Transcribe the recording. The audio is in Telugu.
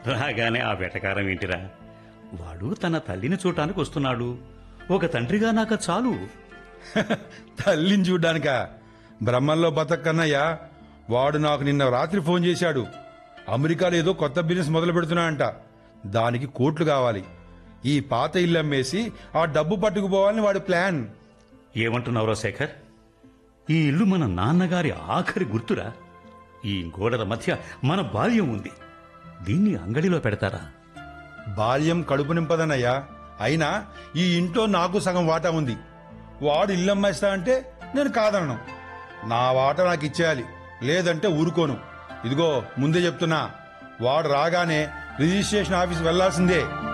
రాగానే ఆ వెటకారం ఏంటిరా వాడు తన తల్లిని చూడటానికి వస్తున్నాడు ఒక తండ్రిగా నాకు చాలు తల్లిని చూడ్డానిక బ్రహ్మంలో బతకన్నయ్యా వాడు నాకు నిన్న రాత్రి ఫోన్ చేశాడు అమెరికాలో ఏదో కొత్త బిజినెస్ మొదలు పెడుతున్నా అంట దానికి కోట్లు కావాలి ఈ పాత ఇల్లు అమ్మేసి ఆ డబ్బు పట్టుకుపోవాలని వాడి ప్లాన్ ఏమంటున్నావురా శేఖర్ ఈ ఇల్లు మన నాన్నగారి ఆఖరి గుర్తురా ఈ గోడల మధ్య మన బాల్యం ఉంది దీన్ని అంగడిలో పెడతారా బాల్యం కడుపు నింపదనయ్యా అయినా ఈ ఇంట్లో నాకు సగం వాటా ఉంది వాడు ఇల్లు అమ్మేస్తా అంటే నేను కాదనను నా వాటా నాకు ఇచ్చేయాలి లేదంటే ఊరుకోను ఇదిగో ముందే చెప్తున్నా వాడు రాగానే రిజిస్ట్రేషన్ ఆఫీస్ వెళ్లాల్సిందే